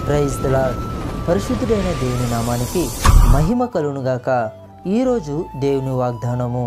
praise the lord పరిశుద్ధుడైన దేవుని నామానికి మహిమ కలునుగాక ఈరోజు దేవుని వాగ్దానము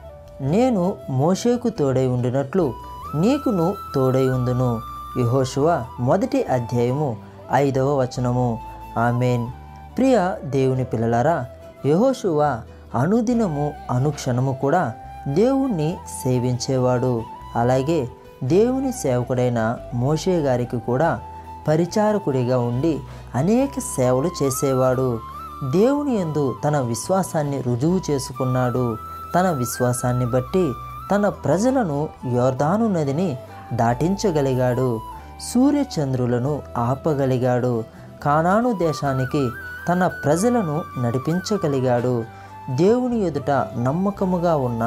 నేను మోషేకు తోడై ఉండినట్లు నీకును తోడై ఉందును యెహోషువ మొదటి అధ్యాయము ఐదవ వచనము ఆమెన్ ప్రియ దేవుని పిల్లలారా యెహోషువ అనుదినము అనుక్షణము కూడా దేవుణ్ణి సేవించేవాడు అలాగే దేవుని సేవకుడైన మోషే గారికి కూడా పరిచారకుడిగా ఉండి అనేక సేవలు చేసేవాడు దేవుని యందు తన విశ్వాసాన్ని రుజువు చేసుకున్నాడు తన విశ్వాసాన్ని బట్టి తన ప్రజలను యోర్దాను నదిని దాటించగలిగాడు సూర్యచంద్రులను ఆపగలిగాడు కానాను దేశానికి తన ప్రజలను నడిపించగలిగాడు దేవుని ఎదుట నమ్మకముగా ఉన్న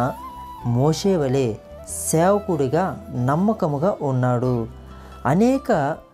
మోషే వలె సేవకుడిగా నమ్మకముగా ఉన్నాడు అనేక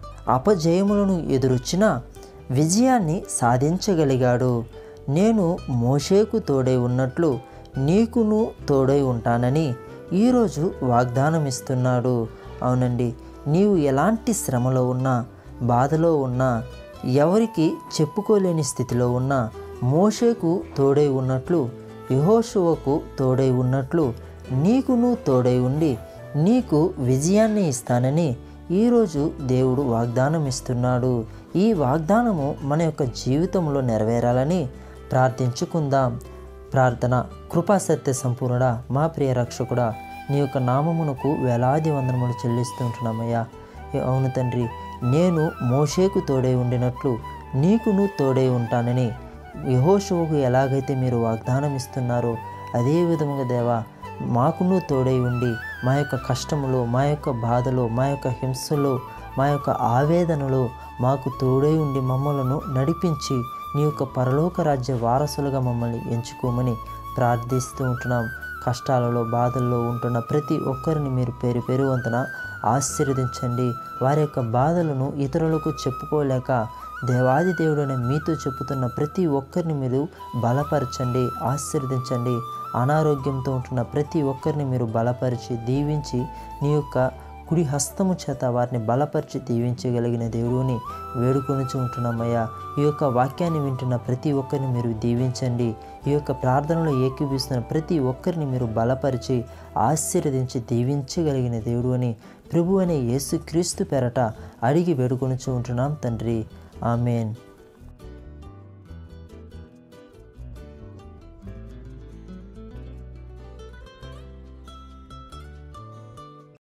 అపజయములను ఎదురొచ్చిన విజయాన్ని సాధించగలిగాడు నేను మోషేకు తోడై ఉన్నట్లు నీకును తోడై ఉంటానని ఈరోజు వాగ్దానం ఇస్తున్నాడు అవునండి నీవు ఎలాంటి శ్రమలో ఉన్నా బాధలో ఉన్నా ఎవరికి చెప్పుకోలేని స్థితిలో ఉన్నా మోషేకు తోడై ఉన్నట్లు యహోషువకు తోడై ఉన్నట్లు నీకును తోడై ఉండి నీకు విజయాన్ని ఇస్తానని ఈరోజు దేవుడు వాగ్దానం ఇస్తున్నాడు ఈ వాగ్దానము మన యొక్క జీవితంలో నెరవేరాలని ప్రార్థించుకుందాం ప్రార్థన కృపా సత్య సంపూర్ణ మా ప్రియ రక్షకుడా నీ యొక్క నామమునకు వేలాది వందనములు చెల్లిస్తుంటున్నామయ్యా ఏ అవును తండ్రి నేను మోషేకు తోడై ఉండినట్లు నీకును తోడై ఉంటానని యహోషువుకు ఎలాగైతే మీరు వాగ్దానం ఇస్తున్నారో అదే విధముగా దేవా మాకును తోడై ఉండి మా యొక్క కష్టములో మా యొక్క బాధలో మా యొక్క హింసలో మా యొక్క ఆవేదనలో మాకు తోడై ఉండి మమ్మలను నడిపించి నీ యొక్క పరలోక రాజ్య వారసులుగా మమ్మల్ని ఎంచుకోమని ప్రార్థిస్తూ ఉంటున్నాం కష్టాలలో బాధల్లో ఉంటున్న ప్రతి ఒక్కరిని మీరు పేరు పేరు వంతున ఆశీర్వదించండి వారి యొక్క బాధలను ఇతరులకు చెప్పుకోలేక దేవాది దేవుడైన మీతో చెప్పుతున్న ప్రతి ఒక్కరిని మీరు బలపరచండి ఆశీర్వదించండి అనారోగ్యంతో ఉంటున్న ప్రతి ఒక్కరిని మీరు బలపరిచి దీవించి నీ యొక్క కుడి హస్తము చేత వారిని బలపరిచి దీవించగలిగిన దేవుడిని వేడుకొని ఉంటున్నామయ్యా ఈ యొక్క వాక్యాన్ని వింటున్న ప్రతి ఒక్కరిని మీరు దీవించండి ఈ యొక్క ప్రార్థనలో ఏకీపిస్తున్న ప్రతి ఒక్కరిని మీరు బలపరిచి ఆశీర్వదించి దీవించగలిగిన దేవుడు అని ప్రభు అనే యేసుక్రీస్తు పెరట అడిగి వేడుకొని ఉంటున్నాం తండ్రి ఆమెన్